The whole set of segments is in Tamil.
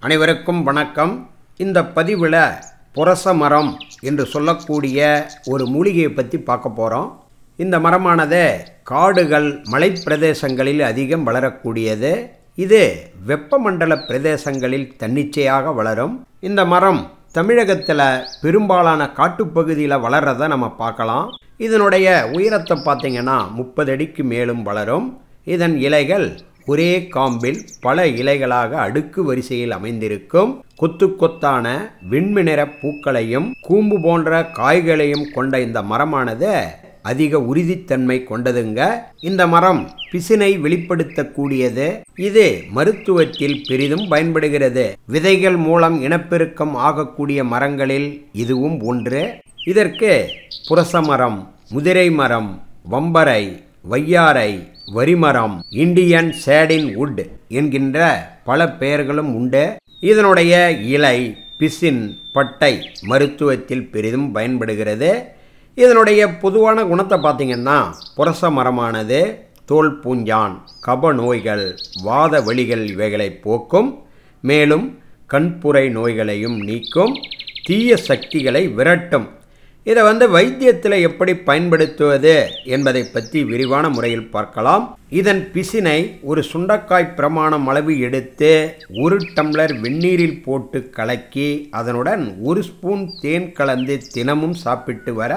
அனைவருக்கும் வணக்கம் இந்த பதிவில் புரச மரம் என்று சொல்லக்கூடிய ஒரு மூலிகையை பற்றி பார்க்க போகிறோம் இந்த மரமானது காடுகள் மலைப்பிரதேசங்களில் அதிகம் வளரக்கூடியது இது வெப்பமண்டல பிரதேசங்களில் தன்னிச்சையாக வளரும் இந்த மரம் தமிழகத்தில் பெரும்பாலான காட்டுப்பகுதியில் வளர்றதை நம்ம பார்க்கலாம் இதனுடைய உயரத்தை பார்த்தீங்கன்னா முப்பது அடிக்கு மேலும் வளரும் இதன் இலைகள் ஒரே காம்பில் பல இலைகளாக அடுக்கு வரிசையில் அமைந்திருக்கும் கொத்து கொத்தான வெண்மிநிற பூக்களையும் கூம்பு போன்ற காய்களையும் கொண்ட இந்த மரமானது அதிக உறுதித்தன்மை கொண்டதுங்க இந்த மரம் பிசினை வெளிப்படுத்தக்கூடியது இது மருத்துவத்தில் பெரிதும் பயன்படுகிறது விதைகள் மூலம் இனப்பெருக்கம் ஆகக்கூடிய மரங்களில் இதுவும் ஒன்று இதற்கு புரச மரம் முதிரை மரம் வம்பரை வையாரை வரிமரம் இந்தியன் சேடின் வுட் என்கின்ற பல பெயர்களும் உண்டு இதனுடைய இலை பிசின் பட்டை மருத்துவத்தில் பெரிதும் பயன்படுகிறது இதனுடைய பொதுவான குணத்தை பார்த்திங்கன்னா புரச மரமானது தோல் பூஞ்சான் கப நோய்கள் வாத வலிகள் இவைகளை போக்கும் மேலும் கண்புரை நோய்களையும் நீக்கும் தீய சக்திகளை விரட்டும் இதை வந்து வைத்தியத்தில் எப்படி பயன்படுத்துவது என்பதை பற்றி விரிவான முறையில் பார்க்கலாம் இதன் பிசினை ஒரு சுண்டக்காய் பிரமாணம் அளவு எடுத்து ஒரு டம்ளர் வெந்நீரில் போட்டு கலக்கி அதனுடன் ஒரு ஸ்பூன் தேன் கலந்து தினமும் சாப்பிட்டு வர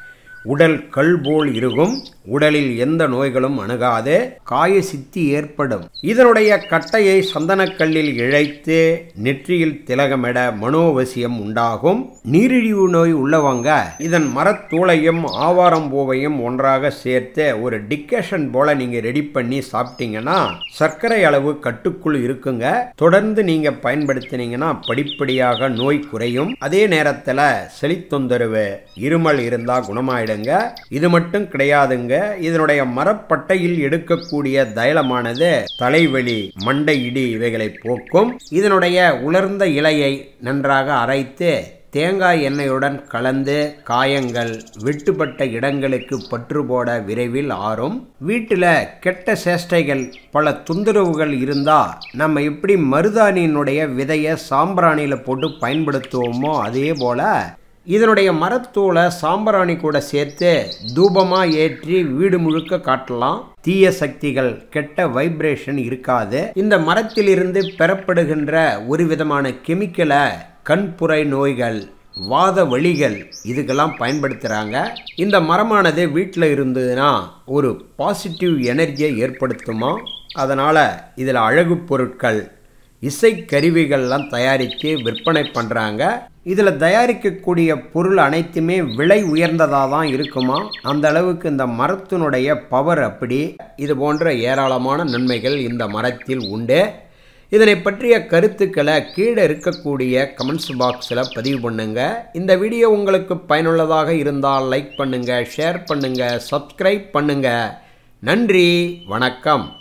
உடல் கல் போல் இருக்கும் உடலில் எந்த நோய்களும் அணுகாது காய சித்தி ஏற்படும் இதனுடைய கட்டையை சந்தனக்கல்லில் இழைத்து நெற்றியில் திலகமிட மனோவசியம் உண்டாகும் நீரிழிவு நோய் உள்ளவங்க இதன் மரத்தூளையும் ஆவாரம் பூவையும் ஒன்றாக சேர்த்து ஒரு டிக்கேஷன் போல நீங்க ரெடி பண்ணி சாப்பிட்டீங்கன்னா சர்க்கரை அளவு கட்டுக்குள் இருக்குங்க தொடர்ந்து நீங்க பயன்படுத்தினீங்கன்னா படிப்படியாக நோய் குறையும் அதே நேரத்தில் செளி தொந்தரவு இருமல் இருந்தா குணமாயிடும் ஆயிடுங்க இது மட்டும் கிடையாதுங்க இதனுடைய மரப்பட்டையில் எடுக்கக்கூடிய தைலமானது தலைவலி மண்டை இடி இவைகளை போக்கும் இதனுடைய உலர்ந்த இலையை நன்றாக அரைத்து தேங்காய் எண்ணெயுடன் கலந்து காயங்கள் வெட்டுப்பட்ட இடங்களுக்கு பற்று போட விரைவில் ஆறும் வீட்டில் கெட்ட சேஷ்டைகள் பல தொந்தரவுகள் இருந்தால் நம்ம எப்படி மருதாணியினுடைய விதையை சாம்பிராணியில் போட்டு பயன்படுத்துவோமோ அதே போல் இதனுடைய மரத்தூளை சாம்பிராணி கூட சேர்த்து தூபமாக ஏற்றி வீடு முழுக்க காட்டலாம் தீய சக்திகள் கெட்ட வைப்ரேஷன் இருக்காது இந்த மரத்திலிருந்து பெறப்படுகின்ற ஒரு விதமான கெமிக்கலை கண்புரை நோய்கள் வாத வழிகள் இதுக்கெல்லாம் பயன்படுத்துகிறாங்க இந்த மரமானது வீட்டில் இருந்ததுன்னா ஒரு பாசிட்டிவ் எனர்ஜியை ஏற்படுத்துமா அதனால் இதில் அழகு பொருட்கள் இசைக்கருவிகள்லாம் தயாரித்து விற்பனை பண்ணுறாங்க இதில் தயாரிக்கக்கூடிய பொருள் அனைத்துமே விலை உயர்ந்ததாக தான் இருக்குமா அந்த அளவுக்கு இந்த மரத்தினுடைய பவர் அப்படி இது போன்ற ஏராளமான நன்மைகள் இந்த மரத்தில் உண்டு இதனை பற்றிய கருத்துக்களை கீழே இருக்கக்கூடிய கமெண்ட்ஸ் பாக்ஸில் பதிவு பண்ணுங்க இந்த வீடியோ உங்களுக்கு பயனுள்ளதாக இருந்தால் லைக் பண்ணுங்க ஷேர் பண்ணுங்க சப்ஸ்கிரைப் பண்ணுங்க நன்றி வணக்கம்